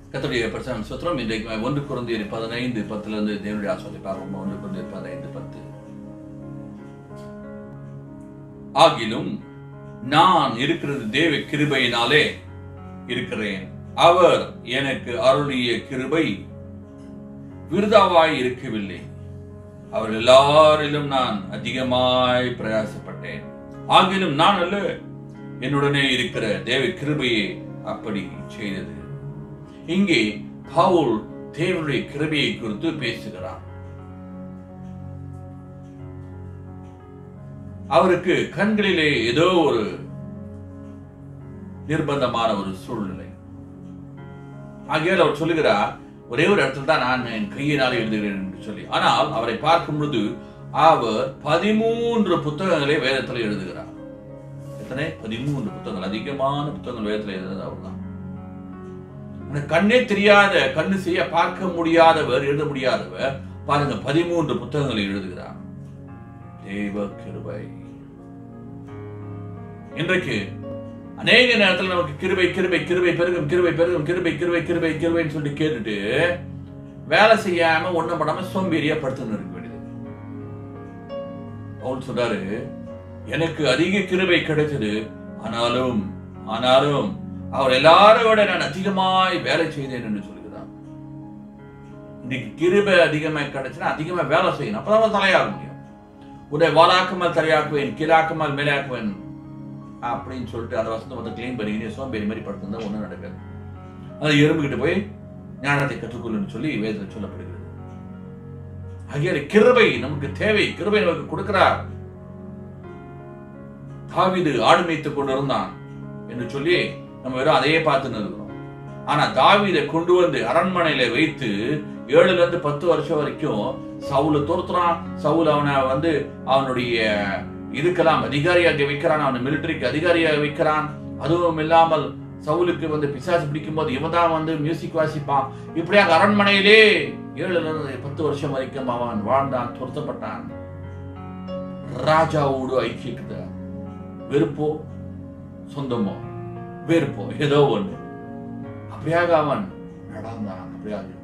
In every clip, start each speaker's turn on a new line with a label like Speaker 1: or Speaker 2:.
Speaker 1: கத்தருடைய பிரச்சனை சுத்திரம் இன்றைக்கு ஒன்று குழந்தையர் பதினைந்து பத்துல இருந்து தேவனுடைய ஆசிரியர் பார்ப்போம் ஒன்று குழந்தையர் பதினைந்து பத்து ஆகிலும் நான் இருக்கிறது தேவ கிருபையினாலே இருக்கிறேன் அவர் எனக்கு அருளிய கிருபை விருதாவாய் இருக்கவில்லை அவர் எல்லாரிலும் நான் அதிகமாய் பிரயாசப்பட்டேன் ஆகிலும் நான் அல்ல என்னுடனே இருக்கிற தேவ கிருபையை அப்படி செய்தது இங்கே பவுல் தேவனுடைய கிருபையை குறித்து பேசுகிறார் அவருக்கு கண்களிலே ஏதோ ஒரு நிர்பந்தமான ஒரு சூழ்நிலை ஆகையால் அவர் சொல்லுகிறார் ஒரே ஒரு இடத்துல தான் நான் என் கையினால் எழுதுகிறேன் என்று சொல்லி ஆனால் அவரை பார்க்கும் பொழுது அவர் பதிமூன்று புத்தகங்களை வேதத்தில் எழுதுகிறார் எத்தனை பதிமூன்று புத்தகங்கள் அதிகமான புத்தகங்கள் வேதத்தில் எழுதுறது அவர் தான் கண்ணே தெரியாத கண்ணு செய்ய பார்க்க முடியாதவர் எழுத முடியாதவர் பாருங்க பதிமூன்று புத்தகங்களை எழுதுகிறார் தேவ கிருபை இன்றைக்கு அநேக நேரத்தில் நமக்கு கிருபை கிருபை கிருபை பெருகும் கிருபை பெருகும் கிருபை கிருபை கிருபை கிருபைன்னு சொல்லிட்டு கேட்டுட்டு வேலை செய்யாம ஒண்ணும் பண்ணாம சோம்பேறியா படுத்துன்னு இருக்க வேண்டியது பவுல் சொல்றாரு எனக்கு அதிக கிருபை கிடைச்சது ஆனாலும் ஆனாலும் அவர் எல்லாரும் விட நான் அதிகமாய் வேலை செய்தேன் என்று சொல்லுகிறார் இன்னைக்கு கிருபை அதிகமாக கிடைச்சுன்னா அதிகமா வேலை செய்யணும் அப்பதான் தலையாக முடியும் உடைய வாலாக்குமல் தலையாக்குவேன் கீழாக்குமல் மேலாக்குவேன் அப்படின்னு சொல்லிட்டு அந்த வசந்த வந்து கிளீன் பண்ணி சோம்பேறி மாதிரி படுத்திருந்தா ஒன்றும் நடக்காது அது எறும்புகிட்ட போய் ஞானத்தை கற்றுக்கொள்ளுன்னு சொல்லி வேதத்தில் சொல்லப்படுகிறது ஆகிய கிருபை நமக்கு தேவை கிருபை நமக்கு கொடுக்கிறார் தாவிது ஆடு மேய்த்துக் கொண்டிருந்தான் என்று சொல்லி நம்ம வெறும் அதையே பார்த்துன்னு இருக்கிறோம் ஆனா தாவிதை கொண்டு வந்து அரண்மனையில வைத்து ஏழுல இருந்து பத்து வருஷம் வரைக்கும் சவுல துரத்துறான் சவுல் அவனை வந்து அவனுடைய இதுக்கெல்லாம் அதிகாரியாக வைக்கிறான் அவனை மிலிட்டரிக்கு அதிகாரியாக வைக்கிறான் அதுவும் இல்லாமல் சவுலுக்கு வந்து பிசாசு பிடிக்கும் போது இவன் தான் வந்து மியூசிக் வாசிப்பான் இப்படியாக அரண்மனையிலே ஏழுல இருந்து பத்து வருஷம் வரைக்கும் அவன் வாழ்ந்தான் துரத்தப்பட்டான் ராஜாவோடு ஐக்கியக்குத வெறுப்போ சொந்தமோ வெறுப்போ ஏதோ ஒண்ணு அப்படியாக அவன் நடந்தான் அப்படியாக இருந்தது.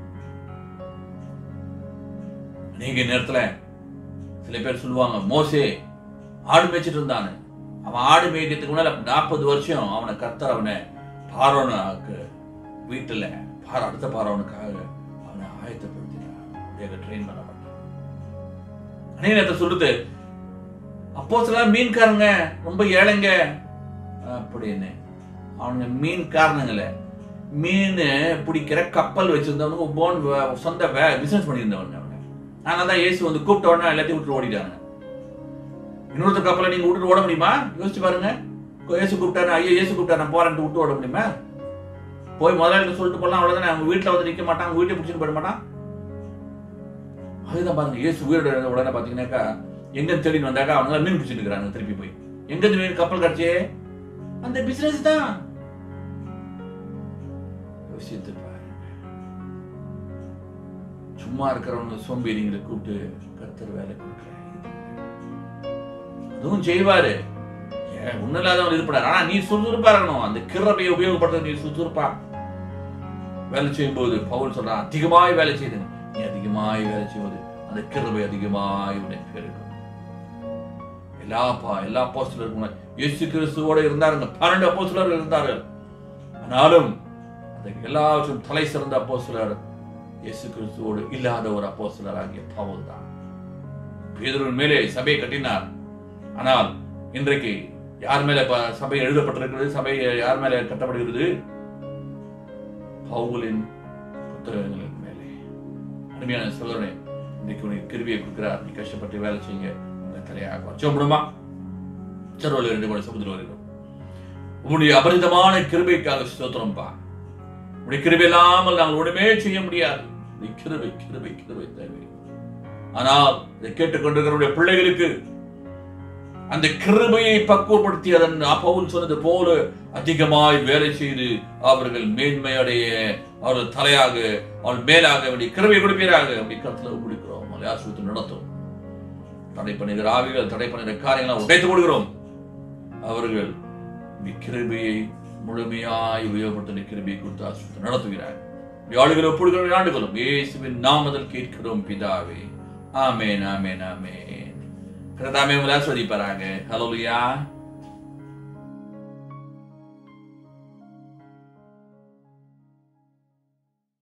Speaker 1: அநேக நேரத்துல சில பேர் சொல்லுவாங்க மோசே ஆடு மேய்ச்சிட்டு இருந்தானு அவன் ஆடு மேய்க்கிறதுக்கு முன்னால நாற்பது வருஷம் அவனை கர்த்தர் அவனை பாரோனுக்கு வீட்டுல பார அடுத்த பாரோனுக்காக அவனை ஆயத்தப்படுத்தினார் அப்படியாக ட்ரெயின் பண்ணப்பட்டான் அநேக நேரத்தை சொல்லுது அப்போ சில மீன்காரங்க ரொம்ப ஏழைங்க அப்படின்னு அவனுங்க மீன்காரனுங்கள மீன் பிடிக்கிற கப்பல் வச்சிருந்தவனுங்க போன் சொந்த பிசினஸ் பண்ணியிருந்தவனுங்க அவங்க அதனால தான் இயேசு வந்து கூப்பிட்ட உடனே எல்லாத்தையும் விட்டு ஓடிட்டாங்க இன்னொருத்தர் கப்பலை நீங்க விட்டுட்டு ஓட முடியுமா யோசிச்சு பாருங்க இயேசு கூப்பிட்டாரு ஐயோ இயேசு கூப்பிட்டாரு நான் போறேன்ட்டு விட்டு ஓட முடியுமா போய் முதலாளி சொல்லிட்டு போலாம் அவ்வளவுதானே அவங்க வீட்டுல வந்து நிக்க மாட்டான் அவங்க வீட்டை பிடிச்சிட்டு போயிட மாட்டான் அதுதான் பாருங்க இயேசு உயிரோட எழுந்த உடனே பாத்தீங்கன்னாக்கா எங்க தேடி வந்தாக்கா அவங்க மீன் பிடிச்சிட்டு இருக்கிறாங்க திருப்பி போய் எங்க இருந்து மீன் கப்பல் கிடைச்சே அந்த பிசினஸ் தான் யோசித்து பாருங்க சும்மா இருக்கிறவங்க சோம்பேறிங்களை கூப்பிட்டு கர்த்தர் வேலை கொடுக்குறாரு அதுவும் செய்வாரு ஏன் ஒண்ணும் இல்லாதவன் இருப்பாரு ஆனா நீ சுறுசுறுப்பா இருக்கணும் அந்த கிரபையை உபயோகப்படுத்த நீ சுறுசுறுப்பா வேலை செய்யும்போது பவுல் சொல்றான் அதிகமாய் வேலை செய்து நீ அதிகமாய் வேலை செய்வது அந்த கிருபை அதிகமாய் உன்னை பெருகும் எல்லா பா எல்லா அப்போஸ்தலர்களும் இயேசு கிறிஸ்துவோட இருந்தாருங்க பன்னெண்டு அப்போஸ்தலர்கள் இருந்தார்கள் ஆனாலும் அந்த எல்லாவற்றும் தலை சிறந்த அப்போஸ்தலர் இயேசு கிறிஸ்துவோடு இல்லாத ஒரு அப்போஸ்தலர் ஆகிய பவுல் தான் பேதுருவின் மேலே சபையை கட்டினார் ஆனால் இன்றைக்கு யார் மேல ப- சபை எழுதப்பட்டிருக்கிறது சபை யார் மேல கட்டப்படுகிறது பவுலின் புத்தகங்களின் மேலே அருமையான சொல்றேன் இன்னைக்கு உனக்கு கிருபியை கொடுக்கிறார் நீ கஷ்டப்பட்டு வேலை செய்யுங்க உங்க தலையாக வச்சோம் முடியுமா சர்வல் ரெண்டு கூட சமுதிரம் வருகிறோம் உன்னுடைய அபரிதமான கிருபைக்காக ஸ்தோத்திரம்பா உடைய கிருபை இல்லாமல் நாங்கள் ஒண்ணுமே செய்ய முடியாது நீ கிருபை கிருபை கிருபை தேவை ஆனால் இதை கேட்டுக்கொண்டிருக்கிற பிள்ளைகளுக்கு அந்த கிருபையை பக்குவப்படுத்தி அதன் பவுல் சொன்னது போல அதிகமாய் வேலை செய்து அவர்கள் மேன்மையடைய அவர்கள் தலையாக அவர்கள் மேலாக வேண்டிய கிருபை கொடுப்பீராக அப்படி கருத்துல கொடுக்கிறோம் ஆசிரியத்தை நடத்தும் தடை பண்ணுகிற ஆவிகள் தடை பண்ணுகிற காரியங்களை உடைத்து கொடுக்கிறோம் அவர்கள் இப்படி கிருபையை முழுமையாய் உபயோகப்படுத்த கிருபை கொடுத்து ஆசிரியர் நடத்துகிறார் ஆளுகள் ஒப்புடுகிற ஆண்டுகளும் இயேசுவின் நாமத்தில் கேட்கிறோம் பிதாவே ஆமேன் ஆமேன் ஆமேன் கர்த்தாவே உங்களை ஆஸ்வதிப்பாராங்க ஹalleluya